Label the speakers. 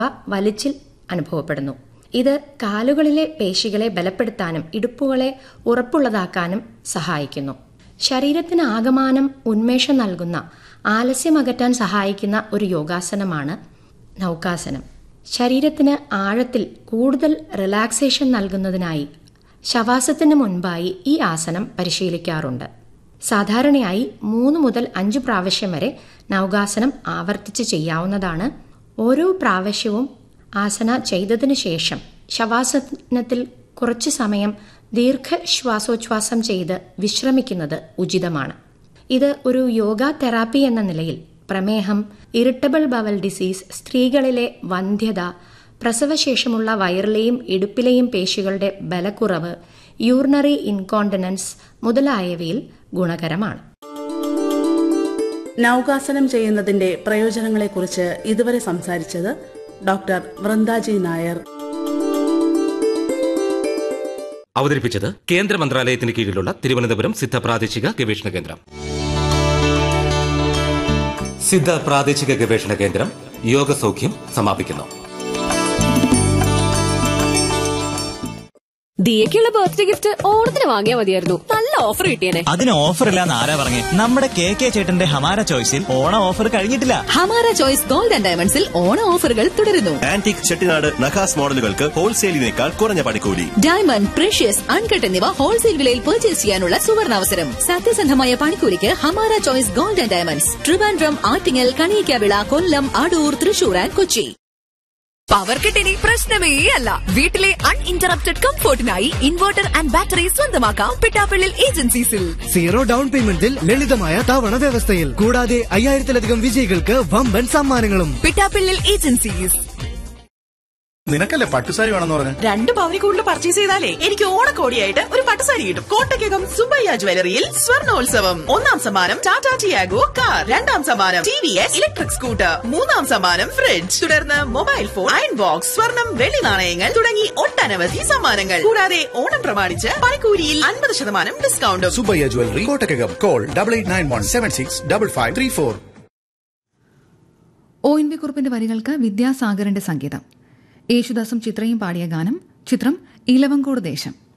Speaker 1: വലിച്ചിൽ അനുഭവപ്പെടുന്നു ഇത് കാലുകളിലെ പേശികളെ ബലപ്പെടുത്താനും ഇടുപ്പുകളെ ഉറപ്പുള്ളതാക്കാനും സഹായിക്കുന്നു ശരീരത്തിന് ആകമാനം ഉന്മേഷം നൽകുന്ന ആലസ്യമകറ്റാൻ സഹായിക്കുന്ന ഒരു യോഗാസനമാണ് നൗകാസനം ശരീരത്തിന് ആഴത്തിൽ കൂടുതൽ റിലാക്സേഷൻ നൽകുന്നതിനായി ശവാസത്തിന് മുൻപായി ഈ ആസനം പരിശീലിക്കാറുണ്ട് സാധാരണയായി മൂന്ന് മുതൽ അഞ്ച് പ്രാവശ്യം വരെ നൗകാസനം ആവർത്തിച്ച് ചെയ്യാവുന്നതാണ് ഓരോ പ്രാവശ്യവും ആസന ചെയ്തതിനു ശേഷം ശവാസനത്തിൽ കുറച്ചു സമയം ദീർഘശ്വാസോച്ഛ്വാസം ചെയ്ത് വിശ്രമിക്കുന്നത് ഉചിതമാണ് ഇത് ഒരു യോഗ തെറാപ്പി എന്ന നിലയിൽ പ്രമേഹം ഇറിറ്റബിൾ ബവൽ ഡിസീസ് സ്ത്രീകളിലെ വന്ധ്യത പ്രസവശേഷമുള്ള വയറിലെയും ഇടുപ്പിലെയും പേശികളുടെ ബലക്കുറവ് യൂറിനറി ഇൻകോണ്ടിനൻസ് മുതലായവയിൽ ഗുണകരമാണ്
Speaker 2: നൗകാസനം ചെയ്യുന്നതിന്റെ പ്രയോജനങ്ങളെക്കുറിച്ച് ഇതുവരെ സംസാരിച്ചത് ഡോക്ടർ വൃന്ദാജി നായർ
Speaker 3: അവതരിപ്പിച്ചത് കേന്ദ്ര മന്ത്രാലയത്തിന് കീഴിലുള്ള തിരുവനന്തപുരം സിദ്ധ പ്രാദേശിക ഗവേഷണ കേന്ദ്രം സിദ്ധ പ്രാദേശിക ഗവേഷണ കേന്ദ്രം യോഗസൗഖ്യം സമാപിക്കുന്നു
Speaker 4: ദിയക്കുള്ള ബർത്ത്ഡേ ഗിഫ്റ്റ് ഓണത്തിന് വാങ്ങിയാൽ മതിയായിരുന്നു നല്ല ഓഫർ കിട്ടിയേനെ
Speaker 5: അതിന് ഓഫർ ഇല്ലാന്ന് ആരാ പറഞ്ഞേ നമ്മുടെ കെ കെ ചേട്ടന്റെ ഹമാര ചോയ്സിൽ ഓണ ഓഫർ കഴിഞ്ഞിട്ടില്ല
Speaker 4: ഹമാര ചോയ്സ് ഗോൾഡ് ആൻഡ് ഡയമണ്ട്സിൽ ഓണ ഓഫറുകൾ തുടരുന്നു
Speaker 6: ആന്റിക് ചെട്ടിനാട് നഖാസ് മോഡലുകൾക്ക് ഹോൾസെയിലിനേക്കാൾ കുറഞ്ഞ പണിക്കൂലി
Speaker 4: ഡയമണ്ട് പ്രഷ്യസ് അൺകട്ട് എന്നിവ ഹോൾസെയിൽ വിലയിൽ പർച്ചേസ് ചെയ്യാനുള്ള സുവർണാവസരം സത്യസന്ധമായ പണിക്കൂലിക്ക് Hamara choice gold and diamonds Trivandrum Attingal Kaniyikkavila Kollam Adoor Thrissur and Kochi power കട്ടിനി പ്രശ്നമേ അല്ല വീട്ടിലെ അൺഇന്ററപ്റ്റഡ് കംഫോർട്ടിനായി ഇൻവെർട്ടർ ആൻഡ് ബാറ്ററി സ്വന്തമാക്കാം പിട്ടാപ്പള്ളിൽ ഏജൻസീസിൽ
Speaker 7: സീറോ ഡൗൺ പേയ്മെന്റിൽ ലളിതമായ തവണ വ്യവസ്ഥയിൽ കൂടാതെ അയ്യായിരത്തിലധികം വിജയികൾക്ക് വമ്പൻ സമ്മാനങ്ങളും
Speaker 4: പിട്ടാപ്പള്ളിൽ ഏജൻസീസ്
Speaker 8: നിനക്കല്ലേ പട്ടുസാരി വേണമെന്ന് പറഞ്ഞു
Speaker 9: രണ്ട് പവനി കൂടുതൽ പർച്ചേസ് ചെയ്താലേ എനിക്ക് ഓണക്കോടിയായിട്ട് ഒരു പട്ടുസാരി കിട്ടും കോട്ടയ്ക്കകം സുബയ്യ ജ്വല്ലറിയിൽ സ്വർണോത്സവം ഒന്നാം സമ്മാനം ടാറ്റ ടിയാഗോ കാർ രണ്ടാം സമ്മാനം T V S electric scooter മൂന്നാം സമ്മാനം ഫ്രിഡ്ജ് തുടർന്ന് മൊബൈൽ ഫോൺ അയൺ ബോക്സ് സ്വർണം വെള്ളി നാണയങ്ങൾ തുടങ്ങി ഒട്ടനവധി സമ്മാനങ്ങൾ കൂടാതെ ഓണം പ്രമാണിച്ച് പണിക്കൂലിയിൽ അൻപത് ശതമാനം ഡിസ്കൗണ്ടും
Speaker 8: Subbayya jewellery Kottakkakam call double eight nine one seven six double five three four
Speaker 10: O N V കുറുപ്പിന്റെ വരികൾക്ക് വിദ്യാസാഗറിന്റെ സംഗീതം യേശുദാസും ചിത്രയും പാടിയ ഗാനം ചിത്രം ഇലവങ്കോട് ദേശം